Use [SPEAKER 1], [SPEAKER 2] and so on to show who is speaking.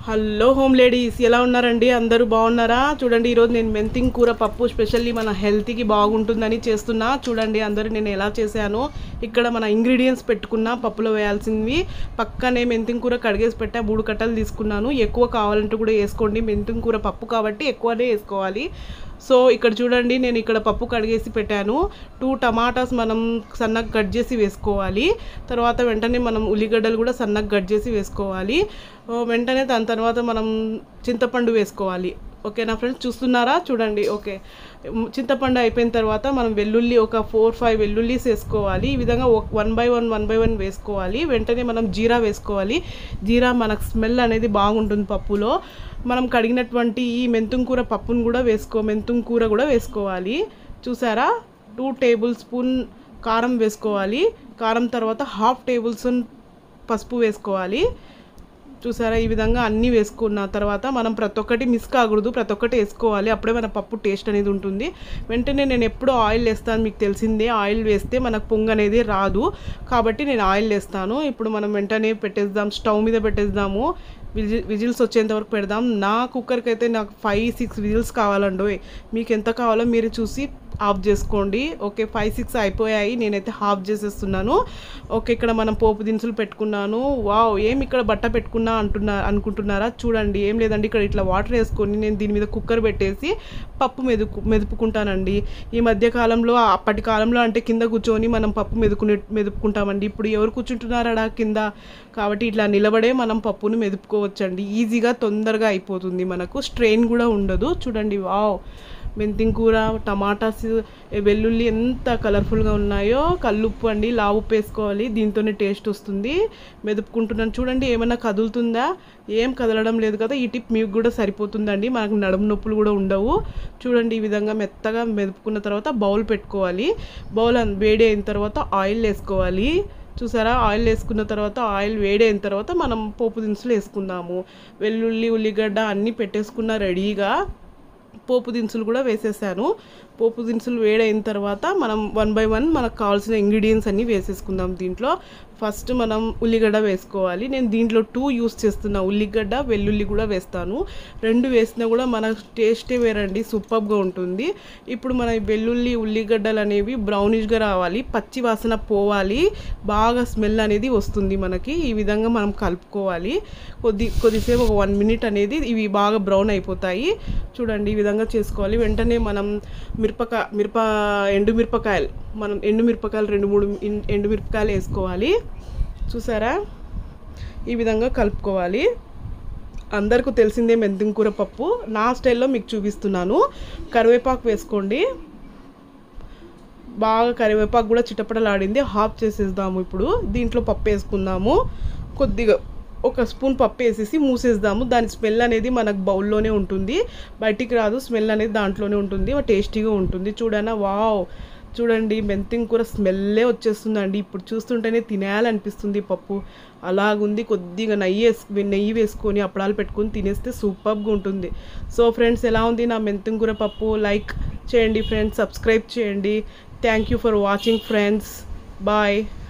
[SPEAKER 1] hello home ladies ఎలా ఉన్నారండి అందరూ బాగున్నారా చూడండి ఈరోజు నేను మెంతింగ్ కూర పప్పు స్పెషల్లీ మన హెల్త్కి బాగుంటుందని చేస్తున్నా చూడండి అందరూ నేను ఎలా చేశాను ఇక్కడ మన ఇంగ్రీడియంట్స్ పెట్టుకున్నా పప్పులో వేయాల్సినవి పక్కనే మెంతింగ్ కూర కడిగేసి పెట్టా మూడు కట్టలు తీసుకున్నాను ఎక్కువ కావాలంటే కూడా వేసుకోండి మెంతింగ్ కూర పప్పు కాబట్టి ఎక్కువనే వేసుకోవాలి సో ఇక్కడ చూడండి నేను ఇక్కడ పప్పు కడిగేసి పెట్టాను టూ టమాటాస్ మనం సన్నగా కట్ చేసి వేసుకోవాలి తర్వాత వెంటనే మనం ఉల్లిగడ్డలు కూడా సన్నగా కట్ చేసి వేసుకోవాలి ఆ, వెంటనే దాని తర్వాత మనం చింతపండు వేసుకోవాలి ఓకేనా ఫ్రెండ్స్ చూస్తున్నారా చూడండి ఓకే మ్, చింతపండు అయిపోయిన తర్వాత మనం వెల్లుల్లి ఒక ఫోర్ ఫైవ్ వెల్లుల్లీస్ వేసుకోవాలి ఈ విధంగా one by one one by one వేసుకోవాలి వెంటనే మనం జీరా వేసుకోవాలి జీరా మనకు స్మెల్ అనేది బాగుంటుంది పప్పులో మనం కడిగినటువంటి ఈ మెంతుం కూర పప్పును కూడా వేసుకో మెంతుం కూర కూడా వేసుకోవాలి చూసారా టూ టేబుల్ స్పూన్ కారం వేసుకోవాలి కారం తర్వాత హాఫ్ టేబుల్ స్పూన్ పసుపు వేసుకోవాలి చూసారా ఈ విధంగా అన్నీ వేసుకున్న తర్వాత మనం ప్రతి ఒక్కటి మిస్ కాకూడదు ప్రతి ఒక్కటి వేసుకోవాలి అప్పుడే మన పప్పు టేస్ట్ అనేది ఉంటుంది వెంటనే నేను ఎప్పుడు ఆయిల్ వేస్తాను మీకు తెలిసిందే ఆయిల్ వేస్తే మనకు పొంగు అనేది రాదు కాబట్టి నేను ఆయిల్ వేస్తాను ఇప్పుడు మనం వెంటనే పెట్టేద్దాం స్టవ్ మీద పెట్టేద్దాము విజి విజిల్స్ వచ్చేంత వరకు పెడదాం నా కుక్కర్కి అయితే నాకు ఫైవ్ సిక్స్ విజిల్స్ కావాలండి మీకు ఎంత కావాలో మీరు చూసి ఆఫ్ చేసుకోండి ఓకే ఫైవ్ సిక్స్ అయిపోయాయి నేనైతే హాఫ్ చేసేస్తున్నాను ఓకే ఇక్కడ మనం పోపు దినుసులు పెట్టుకున్నాను వావ్ ఏం ఇక్కడ బట్ట పెట్టుకున్నా అంటున్నా అనుకుంటున్నారా చూడండి ఏం లేదండి ఇక్కడ ఇట్లా వాటర్ వేసుకొని నేను దీని మీద కుక్కర్ పెట్టేసి పప్పు మెదుకు మెదుపుకుంటానండి ఈ మధ్య కాలంలో అప్పటి కాలంలో అంటే కింద కూర్చొని మనం పప్పు మెదుకునే మెదుపుకుంటామండి ఇప్పుడు ఎవరు కూర్చుంటున్నారా కింద కాబట్టి ఇట్లా నిలబడే మనం పప్పును మెదుపుకోవచ్చండి ఈజీగా తొందరగా అయిపోతుంది మనకు స్ట్రెయిన్ కూడా ఉండదు చూడండి వావ్ మెంతిం కూర టమాటాస్ వెల్లుల్లి ఎంత కలర్ఫుల్గా ఉన్నాయో కల్లుప్పు అండి లావు ఉప్పు వేసుకోవాలి దీంతోనే టేస్ట్ వస్తుంది మెదుపుకుంటున్నాను చూడండి ఏమైనా కదులుతుందా ఏం కదలడం లేదు కదా ఈ టిప్ మీకు కూడా సరిపోతుందండి మనకు నడుము నొప్పులు కూడా ఉండవు చూడండి ఈ విధంగా మెత్తగా మెదుపుకున్న తర్వాత బౌల్ పెట్టుకోవాలి బౌల్ అన్- వేడి అయిన తర్వాత ఆయిల్ వేసుకోవాలి చూసారా ఆయిల్ వేసుకున్న తర్వాత ఆయిల్ వేడి అయిన తర్వాత మనం పోపు దినుసులు వేసుకుందాము వెల్లుల్లి ఉల్లిగడ్డ అన్నీ పెట్టేసుకున్న రెడీగా పోపు దినుసులు కూడా వేసేసాను పోపు దినుసులు వేడైన తర్వాత మనం వన్ బై వన్ మనకు కావాల్సిన ఇంగ్రీడియంట్స్ అన్నీ వేసేసుకుందాం దీంట్లో ఫస్ట్ మనం ఉల్లిగడ్డ వేసుకోవాలి నేను దీంట్లో టూ యూస్ చేస్తున్నా ఉల్లిగడ్డ వెల్లుల్లి కూడా వేస్తాను రెండు వేసినా కూడా మన టేస్టే వేరండి సూపర్గా ఉంటుంది ఇప్పుడు మన ఈ వెల్లుల్లి ఉల్లిగడ్డలు అనేవి బ్రౌనిష్గా రావాలి పచ్చి వాసన పోవాలి బాగా స్మెల్ అనేది వస్తుంది మనకి ఈ విధంగా మనం కలుపుకోవాలి కొద్ది కొద్దిసేపు ఒక వన్ మినిట్ అనేది ఇవి బాగా బ్రౌన్ అయిపోతాయి చూడండి ఈ విధంగా చేసుకోవాలి వెంటనే మనం మిరపకాయ మిరప ఎండు మిరపకాయలు మనం ఎండు మిరపకాయలు రెండు మూడు ఇన్- ఎండు మిరపకాయలు వేసుకోవాలి చూసారా ఈ విధంగా కలుపుకోవాలి అందరికీ తెలిసిందే మెంతిం కూర పప్పు నా స్టైల్లో మీకు చూపిస్తున్నాను కరివేపాకు వేసుకోండి బాగా కరివేపాకు కూడా చిటపటలాడింది హాఫ్ చేసేద్దాము ఇప్పుడు దీంట్లో పప్పు వేసుకుందాము కొద్దిగా ఒక స్పూన్ పప్పు వేసేసి మూసేద్దాము దాని స్మెల్ అనేది మనకు బౌల్లోనే ఉంటుంది బయటికి రాదు స్మెల్ అనేది దాంట్లోనే ఉంటుంది టేస్టీగా ఉంటుంది చూడనా వావ్ చూడండి మెంతిం కూర స్మెల్లే వచ్చేస్తుందండి ఇప్పుడు చూస్తుంటేనే తినేయాలనిపిస్తుంది ఈ పప్పు అలాగుంది కొద్దిగా నెయ్యి వేసు నెయ్యి వేసుకొని అప్పడాలు పెట్టుకొని తినేస్తే సూపర్గా ఉంటుంది సో ఫ్రెండ్స్ ఎలా ఉంది నా మెంతిం కూర పప్పు లైక్ చేయండి ఫ్రెండ్స్ సబ్స్క్రైబ్ చేయండి thank you for watching friends bye